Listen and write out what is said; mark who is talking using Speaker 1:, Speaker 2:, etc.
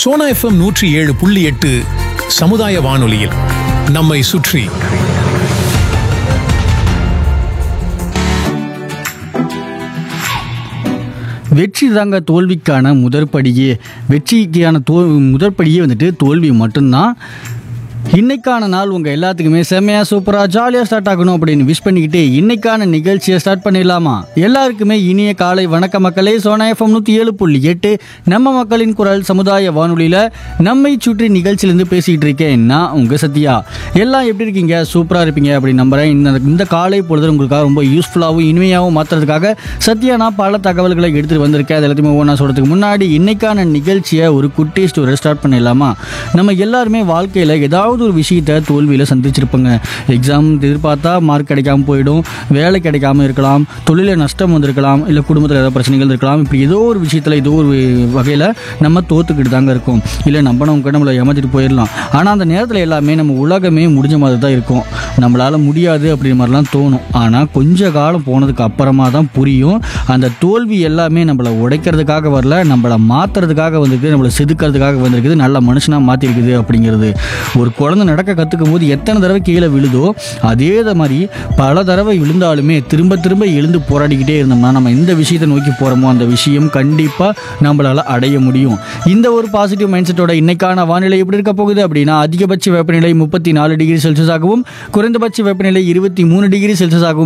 Speaker 1: Sona FM நூற்றி ஏழு புள்ளி எட்டு சமுதாய வானொலியில் நம்மை சுற்றி
Speaker 2: வெற்றி தாங்க தோல்விக்கான முதற்படியே வெற்றிக்கான தோ முதற்படியே வந்துட்டு தோல்வி மட்டும்தான் இன்னைக்கான நாள் உங்கள் எல்லாத்துக்குமே செம்மையாக சூப்பராக ஜாலியாக ஸ்டார்ட் ஆகணும் அப்படின்னு விஷ் பண்ணிக்கிட்டு இன்னைக்கான நிகழ்ச்சியை ஸ்டார்ட் பண்ணிடலாமா எல்லாருக்குமே இனிய காலை வணக்க மக்களே சோனா எஃப்எம் நூற்றி ஏழு புள்ளி எட்டு நம்ம மக்களின் குரல் சமுதாய வானொலியில் நம்மை சுற்றி நிகழ்ச்சியிலேருந்து பேசிக்கிட்டு இருக்கேன் நான் உங்கள் சத்யா எல்லாம் எப்படி இருக்கீங்க சூப்பராக இருப்பீங்க அப்படின்னு நம்புகிறேன் இந்த இந்த காலை பொழுது உங்களுக்காக ரொம்ப யூஸ்ஃபுல்லாகவும் இனிமையாகவும் மாற்றுறதுக்காக சத்யா நான் பல தகவல்களை எடுத்துகிட்டு வந்திருக்கேன் அது எல்லாத்தையுமே ஒன்றா சொல்கிறதுக்கு முன்னாடி இன்னைக்கான நிகழ்ச்சியை ஒரு குட்டி ஸ்டோரி ஸ்டார்ட் பண்ணிடலாமா நம்ம எல்லாருமே வாழ்க்கையில் ஏதாவது ஒரு விஷயத்தை தோல்வியில் சந்திச்சிருப்போங்க எக்ஸாம் எதிர்பார்த்தா மார்க் கிடைக்காம போயிடும் வேலை கிடைக்காம இருக்கலாம் தொழில நஷ்டம் வந்திருக்கலாம் இல்லை குடும்பத்தில் ஏதாவது பிரச்சனைகள் இருக்கலாம் இப்படி ஏதோ ஒரு விஷயத்தில் ஏதோ ஒரு வகையில் நம்ம தோத்துக்கிட்டு தாங்க இருக்கோம் இல்லை நம்பினவங்க நம்மளை ஏமாத்திட்டு போயிடலாம் ஆனால் அந்த நேரத்தில் எல்லாமே நம்ம உலகமே முடிஞ்ச மாதிரி தான் இருக்கும் நம்மளால் முடியாது அப்படின்ற மாதிரிலாம் தோணும் ஆனால் கொஞ்ச காலம் போனதுக்கு அப்புறமா தான் புரியும் அந்த தோல்வி எல்லாமே நம்மளை உடைக்கிறதுக்காக வரல நம்மளை மாற்றுறதுக்காக வந்திருக்கு நம்மளை செதுக்கிறதுக்காக வந்திருக்குது நல்ல மனுஷனாக மாற்றிருக்குது அப்படிங்கிறது ஒரு குழந்தை நடக்க கற்றுக்கும் போது எத்தனை தடவை கீழே விழுதோ அதே மாதிரி பல தடவை விழுந்தாலுமே திரும்ப திரும்ப எழுந்து போராடிக்கிட்டே இருந்தோம்னா நம்ம எந்த விஷயத்தை நோக்கி போகிறோமோ அந்த விஷயம் கண்டிப்பாக நம்மளால் அடைய முடியும் இந்த ஒரு பாசிட்டிவ் மைண்ட் செட்டோட இன்னைக்கான வானிலை எப்படி இருக்க போகுது அப்படின்னா அதிகபட்ச வெப்பநிலை முப்பத்தி நாலு டிகிரி செல்சியஸ் ஆகவும் குறைந்தபட்ச வெப்பநிலை இருபத்தி மூணு டிகிரி செல்சியஸ் ஆகவும்